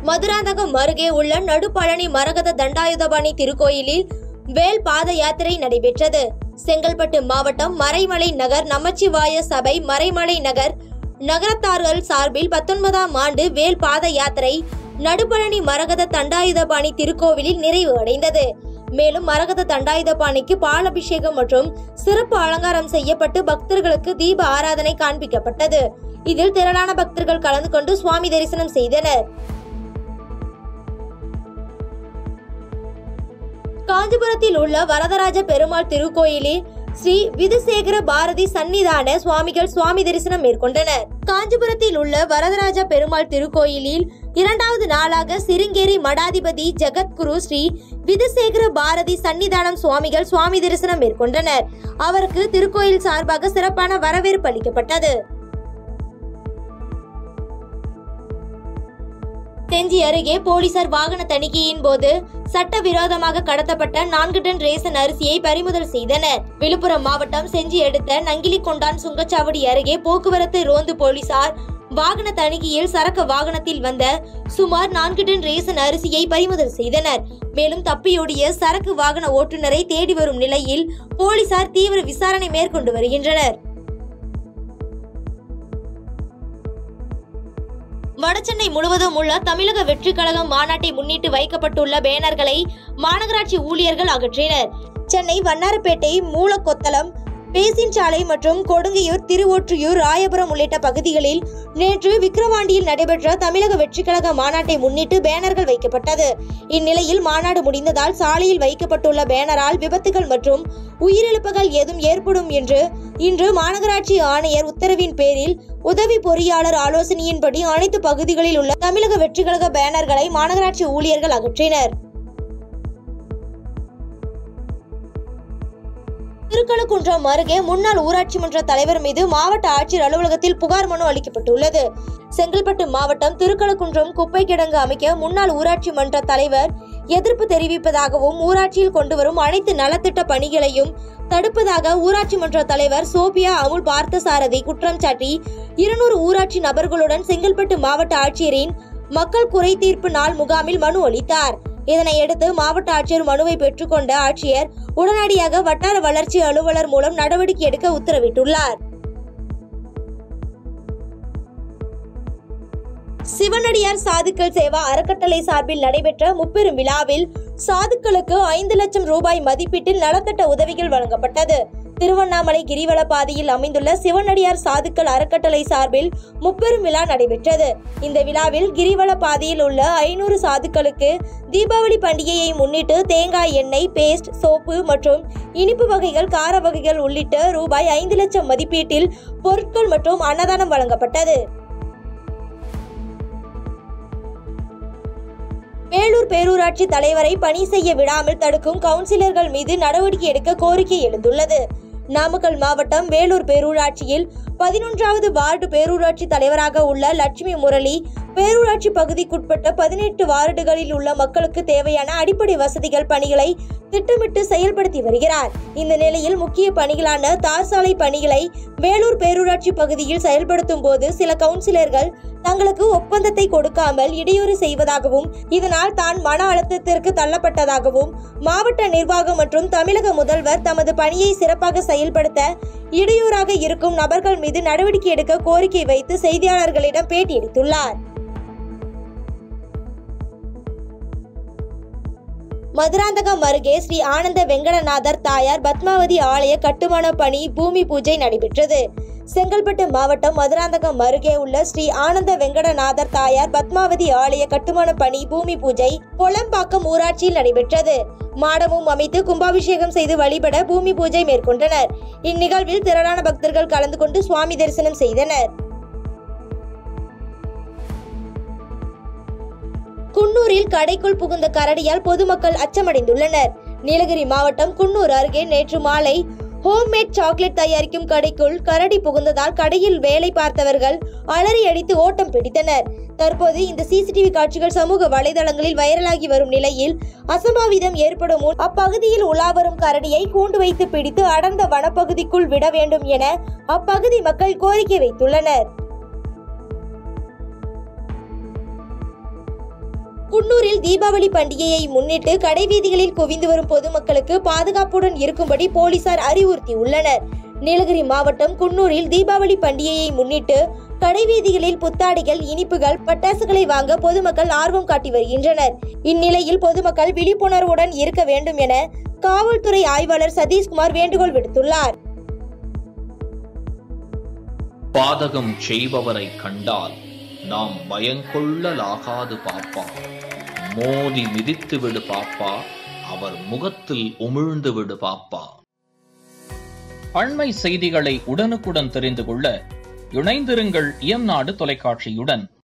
மதுராந்தகம் அருகே உள்ள நடுப்பழனி மரகத தண்டாயுதபாணி திருக்கோயிலில் வேல் பாத யாத்திரை நடைபெற்றது செங்கல்பட்டு மாவட்டம் மறைமலை நகர் நமச்சிவாய சபை மறைமலை நகர் நகரத்தார்கள் சார்பில் பத்தொன்பதாம் ஆண்டு வேல் பாத யாத்திரை நடுப்பழனி மரகத தண்டாயுதபாணி திருக்கோவிலில் நிறைவு அடைந்தது மேலும் மரகத தண்டாயுதபாணிக்கு பாலபிஷேகம் மற்றும் சிறப்பு அலங்காரம் செய்யப்பட்டு பக்தர்களுக்கு தீப ஆராதனை காண்பிக்கப்பட்டது இதில் திரளான பக்தர்கள் கலந்து கொண்டு சுவாமி தரிசனம் செய்தனர் காஞ்சிபுரத்தில் உள்ள வரதராஜ பெருமாள் திருக்கோயிலில் ஸ்ரீ விதுசேகர பாரதி சன்னிதான சுவாமிகள் சுவாமி தரிசனம் மேற்கொண்டனர் காஞ்சிபுரத்தில் உள்ள வரதராஜ பெருமாள் திருக்கோயிலில் இரண்டாவது நாளாக சிருங்கேரி மடாதிபதி ஜெகத்குரு ஸ்ரீ விதுசேகர பாரதி சன்னிதானம் சுவாமிகள் சுவாமி தரிசனம் மேற்கொண்டனர் அவருக்கு திருக்கோயில் சார்பாக சிறப்பான வரவேற்பு அளிக்கப்பட்டது செஞ்சி அருகே போலீசார் வாகன தணிக்கையின் போது சட்டவிரோதமாக கடத்தப்பட்ட நான்கு டன் ரேசன் அரிசியை பறிமுதல் செய்தனர் விழுப்புரம் மாவட்டம் செஞ்சி அடுத்த நங்கிலிக்கொண்டான் சுங்கச்சாவடி அருகே போக்குவரத்து ரோந்து போலீசார் வாகன தணிக்கையில் சரக்கு வாகனத்தில் வந்த சுமார் நான்கு டன் ரேசன் அரிசியை பறிமுதல் செய்தனர் மேலும் தப்பியோடிய சரக்கு வாகன ஓட்டுநரை தேடி வரும் நிலையில் போலீசார் தீவிர விசாரணை மேற்கொண்டு வருகின்றனர் வடசென்னை முழுவதும் உள்ள தமிழக வெற்றி கழகம் மாநாட்டை முன்னிட்டு வைக்கப்பட்டுள்ள பேனர்களை மாநகராட்சி ஊழியர்கள் அகற்றினர் சென்னை வண்ணாரப்பேட்டை மூலக்கொத்தளம் பேசின் சாலை மற்றும் கொடுங்கையூர் திருவொற்றியூர் ராயபுரம் உள்ளிட்ட பகுதிகளில் நேற்று விக்கிரவாண்டியில் நடைபெற்ற தமிழக வெற்றி கழக மாநாட்டை முன்னிட்டு பேனர்கள் வைக்கப்பட்டது இந்நிலையில் மாநாடு முடிந்ததால் சாலையில் வைக்கப்பட்டுள்ள பேனரால் விபத்துகள் மற்றும் உயிரிழப்புகள் ஏதும் ஏற்படும் என்று இன்று மாநகராட்சி ஆணையர் உத்தரவின் பேரில் உதவி பொறியாளர் ஆலோசனையின்படி அனைத்து பகுதிகளில் உள்ள தமிழக வெற்றி கழக பேனர்களை மாநகராட்சி ஊழியர்கள் அகற்றினர் திருக்கழுக்குன்றம் அருகே முன்னாள் ஊராட்சி மன்ற தலைவர் மீது மாவட்ட ஆட்சியர் அலுவலகத்தில் புகார் மனு அளிக்கப்பட்டுள்ளது செங்கல்பட்டு மாவட்டம் திருக்கழுக்குன்றம் குப்பை கிடங்கு அமைக்க முன்னாள் ஊராட்சி மன்ற தலைவர் எதிர்ப்பு தெரிவிப்பதாகவும் ஊராட்சியில் கொண்டு வரும் அனைத்து நலத்திட்ட பணிகளையும் தடுப்பதாக ஊராட்சி மன்ற தலைவர் சோபியா அமுல் பார்த்தசாரதி குற்றம் சாட்டி இருநூறு ஊராட்சி நபர்களுடன் செங்கல்பட்டு மாவட்ட ஆட்சியரின் மக்கள் குறை தீர்ப்பு நாள் முகாமில் மனு அளித்தார் இதனையடுத்து மாவட்ட ஆட்சியர் மனுவை பெற்றுக்கொண்ட ஆட்சியர் உடனடியாக வட்டார வளர்ச்சி அலுவலர் மூலம் நடவடிக்கை எடுக்க உத்தரவிட்டுள்ளார் சிவனடியார் சாதுக்கள் சேவா அறக்கட்டளை சார்பில் நடைபெற்ற முப்பெரும் விழாவில் சாதுக்களுக்கு ஐந்து லட்சம் ரூபாய் மதிப்பீட்டில் நலத்திட்ட உதவிகள் வழங்கப்பட்டது திருவண்ணாமலை கிரிவல பாதையில் அமைந்துள்ள சிவனடியார் சாதுக்கள் அறக்கட்டளை சார்பில் முப்பெரும் விழா நடைபெற்றது இந்த விழாவில் கிரிவல பாதையில் உள்ள ஐநூறு சாதுக்களுக்கு தீபாவளி பண்டிகையை முன்னிட்டு தேங்காய் எண்ணெய் பேஸ்ட் சோப்பு மற்றும் இனிப்பு வகைகள் கார வகைகள் உள்ளிட்ட ரூபாய் ஐந்து லட்சம் மதிப்பீட்டில் பொருட்கள் மற்றும் அன்னதானம் வழங்கப்பட்டது வேலூர் பேரூராட்சி தலைவரை பணி செய்ய விடாமல் தடுக்கும் கவுன்சிலர்கள் மீது நடவடிக்கை எடுக்க கோரிக்கை எழுந்துள்ளது நாமக்கல் மாவட்டம் வேலூர் பேரூராட்சியில் பதினொன்றாவது வார்டு பேரூராட்சி தலைவராக உள்ள லட்சுமி முரளி பேரூராட்சி பகுதிக்குட்பட்ட பதினெட்டு வார்டுகளில் உள்ள மக்களுக்கு தேவையான அடிப்படை வசதிகள் பணிகளை திட்டமிட்டு செயல்படுத்தி வருகிறார் இந்த நிலையில் முக்கிய பணிகளான தார் சாலை பணிகளை வேலூர் பேரூராட்சி பகுதியில் செயல்படுத்தும் போது சில கவுன்சிலர்கள் தங்களுக்கு ஒப்பந்தத்தை கொடுக்காமல் இடையூறு செய்வதாகவும் இதனால் தான் மன அழுத்தத்திற்கு தள்ளப்பட்டதாகவும் மாவட்ட நிர்வாகம் மற்றும் தமிழக முதல்வர் தமது பணியை சிறப்பாக செயல்படுத்த இடையூறாக இருக்கும் நபர்கள் மீது நடவடிக்கை எடுக்க கோரிக்கை வைத்து செய்தியாளர்களிடம் பேட்டியளித்துள்ளார் மதுராந்தகம் அருகே ஸ்ரீ ஆனந்த வெங்கடநாதர் தாயார் பத்மாவதி ஆலய கட்டுமான பணி பூமி பூஜை நடைபெற்றது செங்கல்பட்டு மாவட்டம் மதுராந்தகம் அருகே உள்ள ஸ்ரீ ஆனந்த வெங்கடநாதர் தாயார் பத்மாவதி ஆலய கட்டுமான பணி பூமி பூஜை பொலம்பாக்கம் ஊராட்சியில் நடைபெற்றது மாடமும் அமைத்து கும்பாபிஷேகம் செய்து வழிபட பூமி பூஜை மேற்கொண்டனர் இந்நிகழ்வில் திரளான பக்தர்கள் கலந்து கொண்டு சுவாமி தரிசனம் செய்தனர் குன்னூரில் கடைக்குள் புகுந்த கரடியால் பொதுமக்கள் அச்சமடைந்துள்ளனர் நீலகிரி மாவட்டம் குன்னூர் அருகே நேற்று மாலை ஹோம்மேட் சாக்லேட் தயாரிக்கும் கடைக்குள் கரடி புகுந்ததால் கடையில் வேலை பார்த்தவர்கள் அலறி அடித்து ஓட்டம் பிடித்தனர் தற்போது இந்த சிசிடிவி காட்சிகள் சமூக வலைதளங்களில் வைரலாகி வரும் நிலையில் அசம்பாவிதம் ஏற்படும் முன் அப்பகுதியில் உலாவரும் கரடியை கூண்டு வைத்து பிடித்து அடர்ந்த வனப்பகுதிக்குள் விட வேண்டும் என அப்பகுதி மக்கள் கோரிக்கை வைத்துள்ளனர் குன்னூரில் தீபாவளி பண்டிகையை முன்னிட்டு கடைவீதிகளில் குவிந்து வரும் பொதுமக்களுக்கு பாதுகாப்புடன் இருக்கும்படி போலீசார் அறிவுறுத்தியுள்ளனர் நீலகிரி மாவட்டம் குன்னூரில் தீபாவளி பண்டிகையை முன்னிட்டு கடைவீதிகளில் புத்தாடைகள் இனிப்புகள் பட்டாசுகளை வாங்க பொதுமக்கள் ஆர்வம் காட்டி வருகின்றனர் இந்நிலையில் பொதுமக்கள் விழிப்புணர்வுடன் இருக்க வேண்டும் என காவல்துறை ஆய்வாளர் சதீஷ்குமார் வேண்டுகோள் விடுத்துள்ளார் பாதகம் செய்பவரை கண்டால் நாம் பயங்கொள்ளலாகாது பாப்பா மோதி மிதித்து விடு பாப்பா அவர் முகத்தில் உமிழ்ந்து விடு பாப்பா அண்மை செய்திகளை உடனுக்குடன் தெரிந்து கொள்ள இணைந்திருங்கள் இயம்நாடு தொலைக்காட்சியுடன்